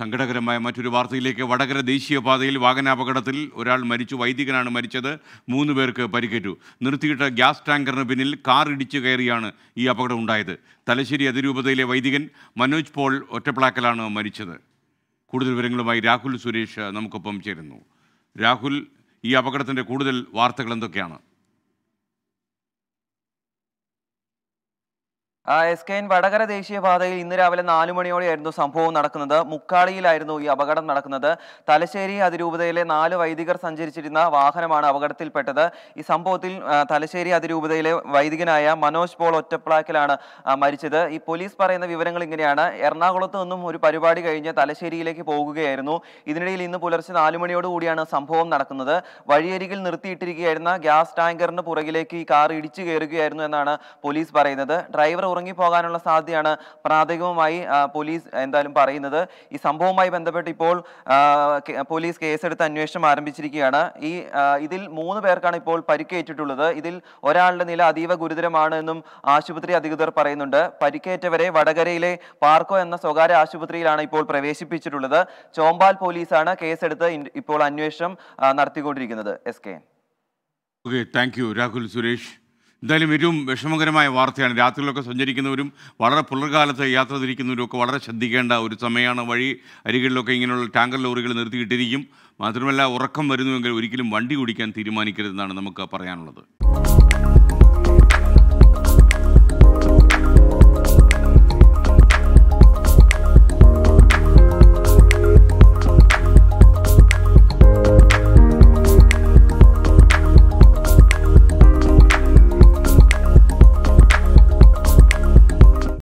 സങ്കടകരമായ മറ്റൊരു വാർത്തയിലേക്ക് വടകര ദേശീയപാതയിൽ വാഹനാപകടത്തിൽ ഒരാൾ മരിച്ചു വൈദികനാണ് മരിച്ചത് മൂന്ന് പേർക്ക് പരിക്കേറ്റു നിർത്തിയിട്ട ഗ്യാസ് ടാങ്കറിന് പിന്നിൽ കാർ ഇടിച്ചു കയറിയാണ് ഈ അപകടം ഉണ്ടായത് തലശ്ശേരി അതിരൂപതയിലെ വൈദികൻ മനോജ് പോൾ ഒറ്റപ്ലാക്കലാണ് മരിച്ചത് കൂടുതൽ വിവരങ്ങളുമായി രാഹുൽ സുരേഷ് നമുക്കൊപ്പം ചേരുന്നു രാഹുൽ ഈ അപകടത്തിൻ്റെ കൂടുതൽ വാർത്തകൾ എന്തൊക്കെയാണ് ആ, എസ് കെ എൻ വടകര ദേശീയപാതയിൽ ഇന്ന് രാവിലെ നാലു മണിയോടെയായിരുന്നു സംഭവം നടക്കുന്നത് മുക്കാളിയിലായിരുന്നു ഈ അപകടം നടക്കുന്നത് തലശ്ശേരി അതിരൂപതയിലെ നാല് വൈദികർ സഞ്ചരിച്ചിരുന്ന വാഹനമാണ് അപകടത്തിൽപ്പെട്ടത് ഈ സംഭവത്തിൽ ആ, തലശ്ശേരി അതിരൂപതയിലെ വൈദികനായ മനോജ് പോൾ ഒറ്റപ്ലാക്കിലാണ് ആ, മരിച്ചത് ഈ പോലീസ് പറയുന്ന വിവരങ്ങൾ ഇങ്ങനെയാണ് എറണാകുളത്ത് നിന്നും ഒരു പരിപാടി കഴിഞ്ഞ് തലശ്ശേരിയിലേക്ക് പോകുകയായിരുന്നു ഇതിനിടയിൽ ഇന്ന് പുലർച്ചെ നാലു മണിയോടുകൂടിയാണ് സംഭവം നടക്കുന്നത് വഴിയരികിൽ നിർത്തിയിട്ടിരിക്കുകയായിരുന്ന ഗ്യാസ് ടാങ്കറിന് പുറകിലേക്ക് ഈ കാർ ഇടിച്ചു കയറുകയായിരുന്നു എന്നാണ് പോലീസ് പറയുന്നത് ഡ്രൈവർ ഉറങ്ങിപ്പോകാനുള്ള സാധ്യതയാണ് പ്രാഥമികമായി ആ, പോലീസ് എന്തായാലും പറയുന്നത് ഈ സംഭവവുമായി ബന്ധപ്പെട്ട് ഇപ്പോൾ ആ, കെ- പോലീസ് കേസെടുത്ത് അന്വേഷണം ആരംഭിച്ചിരിക്കുകയാണ് ഈ ആ, ഇതിൽ മൂന്ന് പേർക്കാണ് ഇപ്പോൾ പരിക്കേറ്റിട്ടുള്ളത് ഇതിൽ ഒരാളുടെ നില അതീവ ഗുരുതരമാണ് എന്നും ആശുപത്രി അധികൃതർ പറയുന്നുണ്ട് പരിക്കേറ്റവരെ വടകരയിലെ പാർക്കോ എന്ന സ്വകാര്യ ആശുപത്രിയിലാണ് ഇപ്പോൾ പ്രവേശിപ്പിച്ചിട്ടുള്ളത് ചോമ്പാൽ പോലീസാണ് കേസെടുത്ത് ഇൻ- ഇപ്പോൾ അന്വേഷണം ആ, നടത്തിക്കൊണ്ടിരിക്കുന്നത് S K okay thank you Rahul Suresh എന്തായാലും ഏറ്റവും വിഷമകരമായ വാർത്തയാണ് രാത്രിയിലൊക്കെ സഞ്ചരിക്കുന്നവരും വളരെ പുലർകാലത്ത് യാത്ര തിരിക്കുന്നവരും ഒക്കെ വളരെ ശ്രദ്ധിക്കേണ്ട ഒരു സമയമാണ് വഴി അരികളിലൊക്കെ ഇങ്ങനെയുള്ള ടാങ്കർ ലോറികൾ നിർത്തിയിട്ടിരിക്കും മാത്രമല്ല ഉറക്കം വരുന്നുവെങ്കിൽ ഒരിക്കലും വണ്ടി ഓടിക്കാൻ തീരുമാനിക്കരുതെന്നാണ് നമുക്ക് പറയാനുള്ളത്